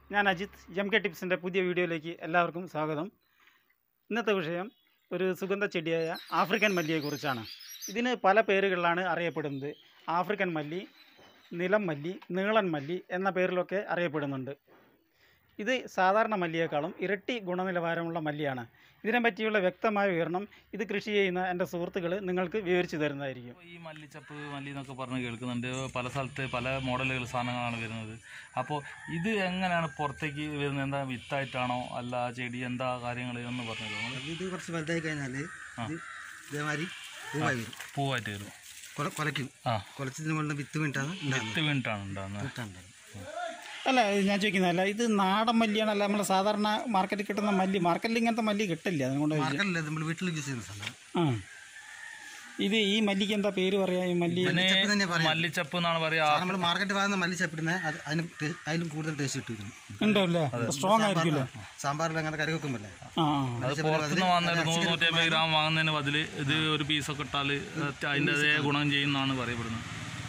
ഞാൻ Ajith M K ടിപ്സിൻ്റെ പുതിയ വീഡിയോയിലേക്ക് എല്ലാവർക്കും സ്വാഗതം ഇന്നത്തെ വിഷയം ഒരു സുഗന്ധ ചെടിയായ ആഫ്രിക്കൻ മല്ലിയെക്കുറിച്ചാണ് ഇതിന് പല പേരുകളിലാണ് അറിയപ്പെടുന്നത് ആഫ്രിക്കൻ മല്ലി നിലം മല്ലി നീളൻ മല്ലി എന്ന പേരിലൊക്കെ അറിയപ്പെടുന്നുണ്ട് ഇത് സാധാരണ മല്ലിയേക്കാളും ഇരട്ടി ഗുണനിലവാരമുള്ള മല്ലിയാണ് ഇതിനെപ്പറ്റിയുള്ള വ്യക്തമായ വിവരണം ഇത് കൃഷി ചെയ്യുന്ന എൻ്റെ സുഹൃത്തുക്കൾ നിങ്ങൾക്ക് വിവരിച്ചു തരുന്നതായിരിക്കും ഈ മല്ലിച്ചപ്പ് മല്ലി എന്നൊക്കെ പറഞ്ഞ് കേൾക്കുന്നുണ്ട് പല സ്ഥലത്ത് പല മോഡലുകൾ സാധനങ്ങളാണ് വരുന്നത് അപ്പോൾ ഇത് എങ്ങനെയാണ് പുറത്തേക്ക് വരുന്നത് എന്താ വിത്തായിട്ടാണോ അല്ല ചെടി എന്താ കാര്യങ്ങൾ എന്ന് പറഞ്ഞു നമ്മൾ ഇത് കുറച്ച് വലുതായി കഴിഞ്ഞാൽ ആ. ഇത് ഇതേമാതിരി പൂവായി വരും പൂവായിട്ട് വരും കൊല കൊലയ്ക്കും ആ കൊലച്ചതിന് മുകളിൽ വിത്ത് വീണിട്ടാണ് ഉണ്ടാകുന്നത് വിത്ത് വീണിട്ടാണ് ഉണ്ടാകുന്നത് വിത്താണ് അല്ല ഞാൻ ചോദിക്കുന്നതല്ല ഇത് നാടൻ മല്ലിയാണ് അല്ല നമ്മൾ സാധാരണ മാർക്കറ്റിൽ കിട്ടുന്ന മല്ലി മാർക്കറ്റിൽ ഇങ്ങനത്തെ മല്ലി കിട്ടില്ല അതുകൊണ്ട് ചോദിച്ചത്. മാർക്കറ്റില്ല നമ്മൾ വീട്ടിൽ യൂസ് ചെയ്യുന്ന സാധനം ആ ഇത് ഈ മല്ലിക്ക് എന്താ പേര് പറയാ ഈ മല്ലി ഇതിന് മല്ലിച്ചപ്പ് തന്നെ പറയാം മല്ലിച്ചപ്പ് എന്നാണ് പറയാ നമ്മൾ മാർക്കറ്റ് വാങ്ങുന്ന മല്ലി ചപ്പിടുന്ന അത് അതിന് ടേ- അതിലും കൂടുതൽ ടേസ്റ്റ് കിട്ടും ഉണ്ടോ അല്ലേ സ്ട്രോങ് ആയിരിക്കുമല്ലോ സാമ്പാറിൽ അങ്ങനെ കറി വെക്കുമ്പോൾ ആ ആ. അത് പുറത്തുനിന്ന് വാങ്ങുന്ന ഒരു നൂറ് നൂറ്റമ്പത് ഗ്രാം വാങ്ങുന്നതിന് ബദല് ഇത് ഒരു പീസൊക്കെ ഇട്ടാൽ അതിൻ്റെ അതേ ഗുണം ചെയ്യുന്നതാണ് പറയപ്പെടുന്നത്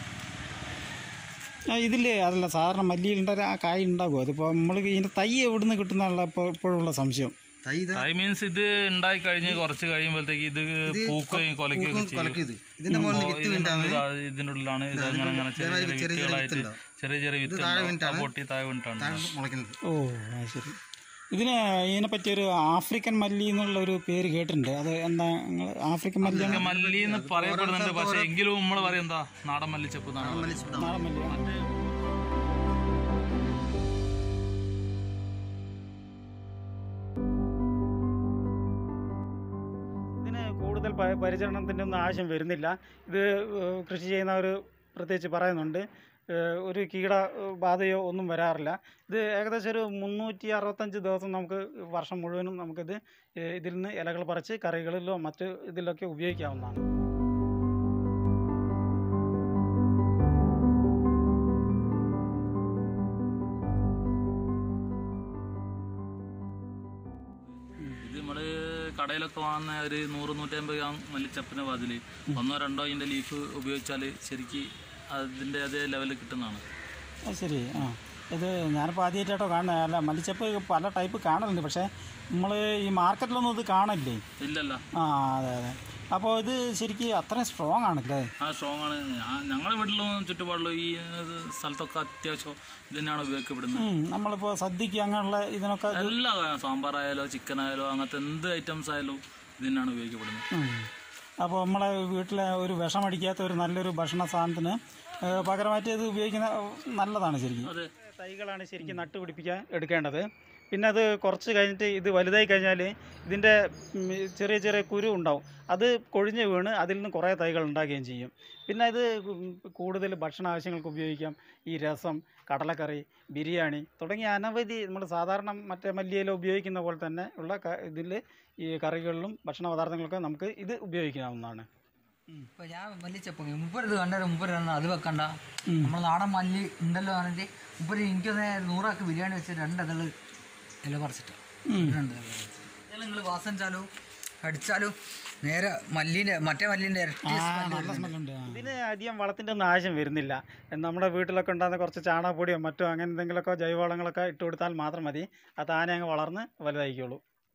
ആ, ഇതില് അതല്ല സാധാരണ മല്ലിയിലുണ്ട ആ കായ് ഉണ്ടാകുമോ അതിപ്പോൾ നമ്മൾ ഇതിൻ്റെ തൈ എവിടെ നിന്ന് കിട്ടുന്നുള്ള ഇപ്പോൾ ഇപ്പോഴുള്ള സംശയം തൈ ഇത് ഐ മീൻസ് ഇത് ഉണ്ടായി കഴിഞ്ഞ് കുറച്ച് കഴിയുമ്പോഴത്തേക്ക് ഇത് പൂക്കുകയും കൊലയ്ക്കുകയും പൂക്കും ചെയ്യും കൊലക്കും ഇത് ഇതിന്റെ മുകളിൽ വിത്ത് വീണ്ടാണ് ഇത് ഇതിന്റെ ഉള്ളിലാണ് ഇത് അങ്ങനെ അങ്ങനെ ചെറിയ ചെറിയ ചെറിയ ചെറിയ വിത്തുകളായിട്ട് വിത്തുണ്ടാവും. ചെറിയ ചെറിയ വിത്ത് താഴെ ഉണ്ടാവും. വീണിട്ടാണ് ആ പൊട്ടി താഴെ വീണിട്ടാണ് താഴെ മുളയ്ക്കുന്നത് ഓ ആ ശരി ഇതിന് ഇതിനെപ്പറ്റി ഒരു ആഫ്രിക്കൻ മല്ലി എന്നുള്ള ഒരു പേര് കേട്ടിട്ടുണ്ട് അത് എന്താ നിങ്ങൾ ആഫ്രിക്കൻ മല്ലിയാണ് ഇതൊക്കെ മല്ലി എന്ന് പറയപ്പെടുന്നുണ്ട് പക്ഷെ എങ്കിലും നമ്മൾ പറയും എന്താ നാടൻ മല്ലിച്ചപ്പ് എന്നാണ് പറയുന്നത്. മല്ലിച്ചപ്പ് നാടൻ മല്ലിയാണ് ഇതിന് കൂടുതൽ പ- പരിചരണത്തിൻ്റെ ഒന്നും ആവശ്യം വരുന്നില്ല ഇത് ഏഹ്, കൃഷി ചെയ്യുന്നവർ പ്രത്യേകിച്ച് പറയുന്നുണ്ട് ഏഹ്, ഒരു കീട ഏഹ്, ബാധയോ ഒന്നും വരാറില്ല ഇത് ഏകദേശം ഒരു മുന്നൂറ്റി അറുപത്തഞ്ച് ദിവസം നമുക്ക് വർഷം മുഴുവനും നമുക്കിത് ഏഹ്, ഇതിൽ നിന്ന് ഇലകൾ പറിച്ച് കറികളിലോ മറ്റ് ഇതിലൊക്കെ ഉപയോഗിക്കാവുന്നതാണ് ഇത് നമ്മള് കടയിലൊക്കെ വാങ്ങുന്ന ഒരു നൂറ് നൂറ്റമ്പത് ഗ്രാം മല്ലിച്ചപ്പിന് ബതില് ഒന്നോ രണ്ടോ ഇതിന്റെ ലീഫ് ഉപയോഗിച്ചാൽ ശരിക്ക് അതിന്റെ അതേ ലെവലിൽ കിട്ടുന്നതാണ് അത് ശരി ആ ഇത് ഞാനിപ്പോൾ ആദ്യമായിട്ടോ കാണുന്നത് അല്ല മല്ലിച്ചപ്പ് പല ടൈപ്പ് കാണലുണ്ട് പക്ഷേ നമ്മൾ ഈ മാർക്കറ്റിലൊന്നും ഇത് കാണില്ലേ ഇല്ലല്ല ആ അതെ അതെ അപ്പോൾ ഇത് ശരിക്കും അത്രയും സ്ട്രോങ് ആണല്ലേ ആ സ്ട്രോങ് ആണ് ഞാൻ- ഞങ്ങളുടെ വീട്ടിലും ചുറ്റുപാടിലും ഈ ഇത് സ്ഥലത്തൊക്കെ അത്യാവശ്യം ഇത് തന്നെയാണ് ഉപയോഗിക്കപ്പെടുന്നത് ഉം, നമ്മളിപ്പോൾ സദ്യക്ക് അങ്ങനെയുള്ള ഇതിനൊക്കെ ഇത് എല്ലാ സാമ്പാറായാലോ ചിക്കൻ ആയാലോ അങ്ങനത്തെ എന്ത് ഐറ്റംസ് ആയാലും ഇത് തന്നെയാണ് ഉപയോഗിക്കപ്പെടുന്നത് ഉം. അപ്പോൾ നമ്മളെ വീട്ടിലെ ഒരു വിഷമടിക്കാത്ത ഒരു നല്ലൊരു ഭക്ഷണ സാധനത്തിന് ഏഹ്, പകരമായിട്ട് ഇത് ഉപയോഗിക്കുന്ന നല്ലതാണ് ശരിക്കും അതെ തൈകളാണ് ശരിക്കും നട്ടുപിടിപ്പിക്കാൻ എടുക്കേണ്ടത് പിന്നെ അത് കുറച്ച് കഴിഞ്ഞിട്ട് ഇത് വലുതായി കഴിഞ്ഞാൽ ഇതിൻ്റെ ഉം, ചെറിയ ചെറിയ കുരു ഉണ്ടാവും അത് കൊഴിഞ്ഞ് വീണ് അതിൽ നിന്ന് കുറേ തൈകൾ ഉണ്ടാക്കുകയും ചെയ്യും പിന്നെ ഇത് ഉം, കൂടുതൽ ഭക്ഷണ ആവശ്യങ്ങൾക്ക് ഉപയോഗിക്കാം ഈ രസം കടലക്കറി ബിരിയാണി തുടങ്ങിയ അനവധി നമ്മൾ സാധാരണ മറ്റേ മല്ലിയില ഉപയോഗിക്കുന്ന പോലെ തന്നെ ഉള്ള ഇതിൽ ഈ കറികളിലും ഭക്ഷണ പദാർത്ഥങ്ങളൊക്കെ നമുക്ക് ഇത് ഉപയോഗിക്കാവുന്നതാണ് ഇപ്പൊ ഞാൻ മല്ലിച്ചപ്പ് മുപ്പത് ഇത് കണ്ടത് മുപ്പത് തന്നെ അത് വെക്കണ്ട നമ്മൾ നാടൻ മല്ലി ഉണ്ടല്ലോ പറഞ്ഞിട്ട് മുപ്പത് എനിക്കൊന്ന് നൂറാക്ക് ബിരിയാണി വെച്ച് രണ്ട് ഇതള് ഇല പറിച്ചിട്ട് രണ്ട് നിങ്ങൾ വാസനിച്ചാലോ അടിച്ചാലോ നേരെ മല്ലിന്റെ മറ്റേ മല്ലിന്റെ ഇരട്ടി smell നല്ല വരുന്നുണ്ട്. സ്മെല്ലുണ്ട് ഇതിന് അധികം വളത്തിൻ്റെ ഒന്നും ആവശ്യം വരുന്നില്ല നമ്മുടെ വീട്ടിലൊക്കെ ഉണ്ടാകുന്ന കുറച്ച് ചാണകപ്പൊടിയോ മറ്റോ അങ്ങനെ എന്തെങ്കിലുമൊക്കെ ജൈവവളങ്ങളൊക്കെ ഇട്ട് കൊടുത്താൽ മാത്രം മതി അത് താനെ അങ്ങ് വളർന്ന് വലുതായിക്കോളൂ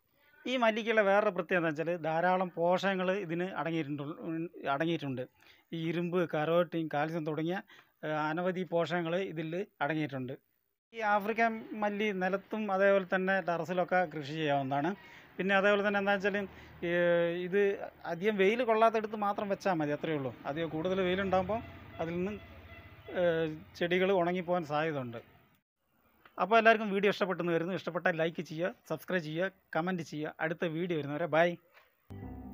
ഈ മല്ലിക്കുള്ള വേറൊരു പ്രത്യേകത എന്ന് വെച്ചാൽ ധാരാളം പോഷകങ്ങൾ ഇതിന് അടങ്ങിയിട്ടുണ്ട് അടങ്ങിയിട്ടുണ്ട് ഈ ഇരുമ്പ് കരോട്ടിൻ കാൽസ്യം തുടങ്ങിയ ആ, അനവധി പോഷകങ്ങൾ ഇതിൽ അടങ്ങിയിട്ടുണ്ട് ഈ ആഫ്രിക്കൻ മല്ലി നിലത്തും അതേപോലെ തന്നെ ടെറസിലൊക്കെ കൃഷി ചെയ്യാവുന്നതാണ് പിന്നെ അതേപോലെ തന്നെ എന്താ വെച്ചാൽ ഇത് അധികം വെയിൽ കൊള്ളാത്തടുത്ത് മാത്രം വെച്ചാൽ മതി അത്രയേ ഉള്ളൂ അധികം കൂടുതൽ വെയിലുണ്ടാകുമ്പോൾ അതിൽ നിന്ന് ചെടികൾ ഉണങ്ങിപ്പോകാൻ സാധ്യത ഉണ്ട് അപ്പോൾ എല്ലാവർക്കും വീഡിയോ ഇഷ്ടപ്പെട്ടെന്ന് വരുന്നു ഇഷ്ടപ്പെട്ടാൽ ലൈക്ക് ചെയ്യുക സബ്സ്ക്രൈബ് ചെയ്യുക കമൻറ്റ് ചെയ്യുക അടുത്ത വീഡിയോ വരുന്നവരെ ബൈ